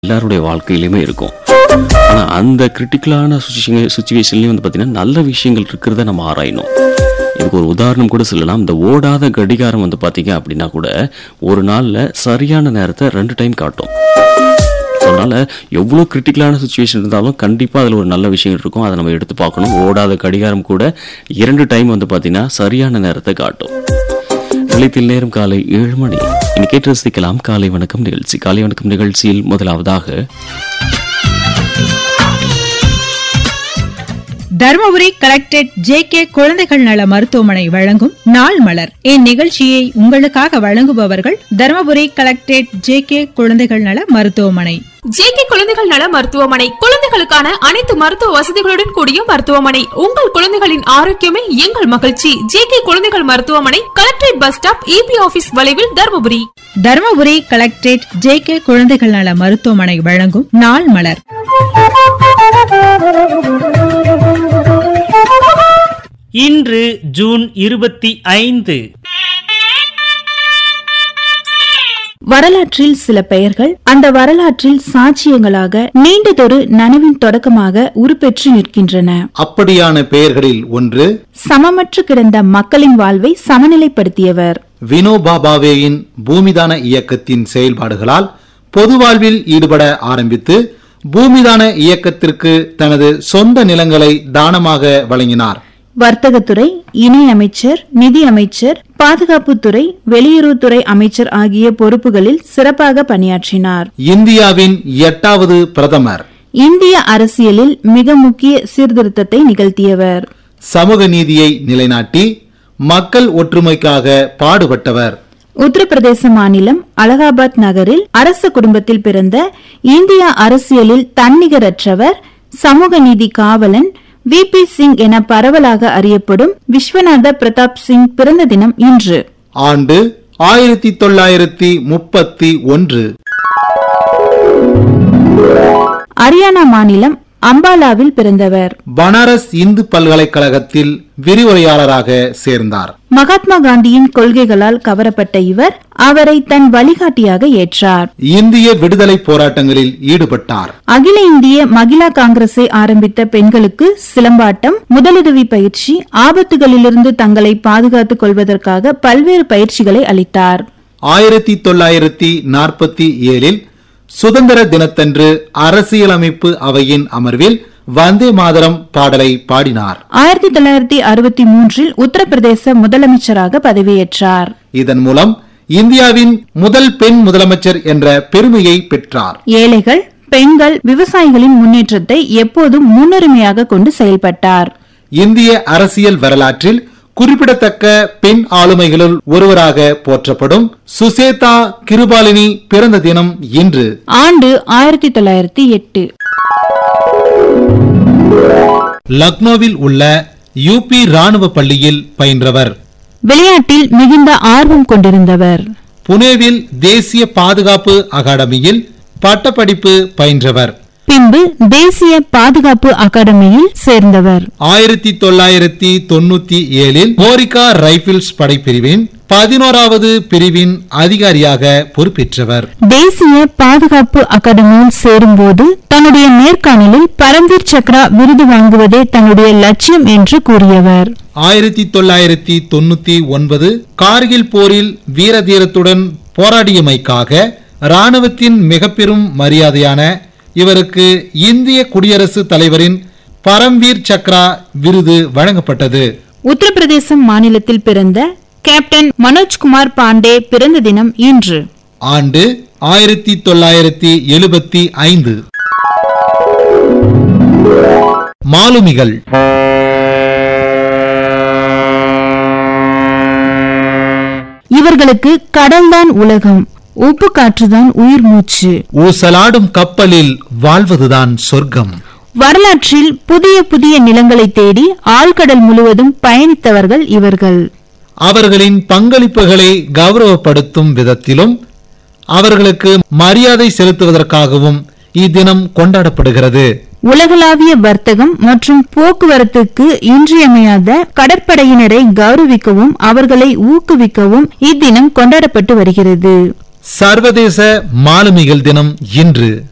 எல்லாருடைய வாழ்க்கையிலுமே இருக்கும் ஆனா அந்த கிரிட்டிக்கலான சுச்சுவேஷன்லயும் வந்து பாத்தீங்கன்னா நல்ல விஷயங்கள் இருக்கிறத நம்ம ஆராயணும் இதுக்கு ஒரு உதாரணம் கூட சொல்லலாம் இந்த ஓடாத கடிகாரம் வந்து பாத்தீங்க அப்படின்னா கூட ஒரு நாள்ல சரியான நேரத்தை ரெண்டு டைம் காட்டும் So, அதனால எவ்வளோ கிரிட்டிக்கலான சுச்சுவேஷன் இருந்தாலும் கண்டிப்பாக அதில் ஒரு நல்ல விஷயம் இருக்கும் அதை நம்ம எடுத்து பார்க்கணும் ஓடாத கடிகாரம் கூட இரண்டு டைம் வந்து பார்த்தீங்கன்னா சரியான நேரத்தை காட்டும் நிலையத்தில் நேரம் காலை ஏழு மணி இனி கேட்டு ரசிக்கலாம் காலை வணக்கம் நிகழ்ச்சி காலை வணக்கம் நிகழ்ச்சியில் முதலாவதாக தருமபுரி கலெக்டரேட் ஜே கே குழந்தைகள் நல மருத்துவமனை வழங்கும் நாள் மலர் இந்நிகழ்ச்சியை உங்களுக்காக வழங்குபவர்கள் தருமபுரி கலெக்டரேட் ஜே கே குழந்தைகள் நல மருத்துவமனை ஜேகே குழந்தைகள் நல மருத்துவமனை குழந்தைகளுக்கான அனைத்து மருத்துவ வசதிகளுடன் கூடிய மருத்துவமனை உங்கள் குழந்தைகளின் ஆரோக்கியமே எங்கள் மகிழ்ச்சி ஜேகே குழந்தைகள் மருத்துவமனை collectorate bus stop EB office வளைவில் Dharmapuri Dharmapuri collectorate J K குழந்தைகள் நல மருத்துவமனை வழங்கும் நாள் மலர் இன்று ஜூன் இருபத்தி ஐந்து வரலாற்றில் சில பெயர்கள் அந்த வரலாற்றில் சாட்சியங்களாக நீண்டதொரு நனவின் தொடக்கமாக உருப்பெற்று நிற்கின்றன அப்படியான பெயர்களில் ஒன்று சமமற்று கிடந்த மக்களின் வாழ்வை சமநிலைப்படுத்தியவர் வினோபா பாவேயின் பூமிதான இயக்கத்தின் செயல்பாடுகளால் பொது வாழ்வில் ஈடுபட ஆரம்பித்து பூமிதான இயக்கத்திற்கு தனது சொந்த நிலங்களை தானமாக வழங்கினார் வர்த்தகத்துறை இணை அமைச்சர் நிதி அமைச்சர் பாதுகாப்புத்துறை வெளியுறவுத்துறை அமைச்சர் ஆகிய பொறுப்புகளில் சிறப்பாக பணியாற்றினார் இந்தியாவின் எட்டாவது பிரதமர் இந்திய அரசியலில் மிக முக்கிய சீர்திருத்தத்தை நிகழ்த்தியவர் சமூக நீதியை நிலைநாட்டி மக்கள் ஒற்றுமைக்காக பாடுபட்டவர் உத்தரப்பிரதேச மாநிலம் அலகாபாத் நகரில் அரச குடும்பத்தில் பிறந்த இந்திய அரசியலில் தன்னிகரற்றவர் சமூக நீதி காவலன் வி பி சிங் என பரவலாக அறியப்படும் விஸ்வநாத பிரதாப் சிங் பிறந்த தினம் இன்று ஆண்டு ஆயிரத்தி தொள்ளாயிரத்தி முப்பத்தி ஒன்று அரியானா மாநிலம் அம்பாலாவில் பிறந்தவர் பனாரஸ் இந்து பல்கலைக்கழகத்தில் விரிவுரையாளராக சேர்ந்தார் மகாத்மா காந்தியின் கொள்கைகளால் கவரப்பட்ட இவர் அவரை தன் வழிகாட்டியாக ஏற்றார் இந்திய விடுதலை போராட்டங்களில் ஈடுபட்டார் அகில இந்திய மகிழா காங்கிரஸை ஆரம்பித்த பெண்களுக்கு சிலம்பாட்டம் முதலுதவி பயிற்சி ஆபத்துகளிலிருந்து தங்களை பாதுகாத்துக் கொள்வதற்காக பல்வேறு பயிற்சிகளை அளித்தார் ஆயிரத்தி தொள்ளாயிரத்தி நாற்பத்தி ஏழில் சுதந்திர தினத்தன்று அரசியலமைப்பு அவையின் அமர்வில் வந்தே மாதரம் பாடலை பாடினார் ஆயிரத்தி தொள்ளாயிரத்தி அறுபத்தி மூன்றில் உத்தரப்பிரதேச முதலமைச்சராக பதவியேற்றார் இதன் மூலம் இந்தியாவின் முதல் பெண் முதலமைச்சர் என்ற பெருமையை பெற்றார் ஏழைகள் பெண்கள் விவசாயிகளின் முன்னேற்றத்தை எப்போதும் முன்னுரிமையாக கொண்டு செயல்பட்டார் இந்திய அரசியல் வரலாற்றில் குறிப்பிடத்தக்க பெண் ஆளுமைகளுள் ஒருவராக போற்றப்படும் சுசேதா கிருபாலினி பிறந்த தினம் இன்று ஆண்டு ஆயிரத்தி தொள்ளாயிரத்தி எட்டு லக்னோவில் உள்ள யூபி ராணுவ பள்ளியில் பயின்றவர் விளையாட்டில் மிகுந்த ஆர்வம் கொண்டிருந்தவர் புனேவில் தேசிய பாதுகாப்பு அகாடமியில் பட்டப்படிப்பு பயின்றவர் பின்பு தேசிய பாதுகாப்பு அகாடமியில் சேர்ந்தவர் ஆயிரத்தி தொள்ளாயிரத்தி தொண்ணூத்தி ஏழில் கோரிக்கா ரைபிள்ஸ் படைப்பிரிவின் பதினோராவது பிரிவின் அதிகாரியாக பொறுப்பேற்றவர் தேசிய பாதுகாப்பு அகாடமியில் சேரும்போது தன்னுடைய நேர்காணலில் பரம்வீர் சக்ரா விருது வாங்குவதே தன்னுடைய லட்சியம் என்று கூறியவர் ஆயிரத்தி தொள்ளாயிரத்தி தொண்ணூத்தி ஒன்பது கார்கில் போரில் வீரதீரத்துடன் போராடியமைக்காக ராணுவத்தின் மிக பெரும் மரியாதையான இவருக்கு இந்திய குடியரசுத் தலைவரின் பரம்வீர் சக்ரா விருது வழங்கப்பட்டது உத்தரப்பிரதேசம் மாநிலத்தில் பிறந்த கேப்டன் மனோஜ்குமார் பாண்டே பிறந்த தினம் இன்று ஆண்டு ஆயிரத்தி தொள்ளாயிரத்தி எழுபத்தி ஐந்து மாலுமிகள் இவர்களுக்கு கடல்தான் உலகம் உப்பு காற்றுதான் உயிர் மூச்சு ஊசலாடும் கப்பலில் வாழ்வதுதான் சொர்க்கம் வரலாற்றில் புதிய புதிய நிலங்களை தேடி ஆழ்கடல் முழுவதும் பயணித்தவர்கள் இவர்கள் அவர்களின் பங்களிப்புகளை கௌரவப்படுத்தும் விதத்திலும் அவர்களுக்கு மரியாதை செலுத்துவதற்காகவும் இத்தினம் கொண்டாடப்படுகிறது உலகளாவிய வர்த்தகம் மற்றும் போக்குவரத்துக்கு இன்றியமையாத கடற்படையினரை கௌரவிக்கவும் அவர்களை ஊக்குவிக்கவும் இத்தினம் கொண்டாடப்பட்டு வருகிறது சர்வதேச மாலுமிகள் தினம் இன்று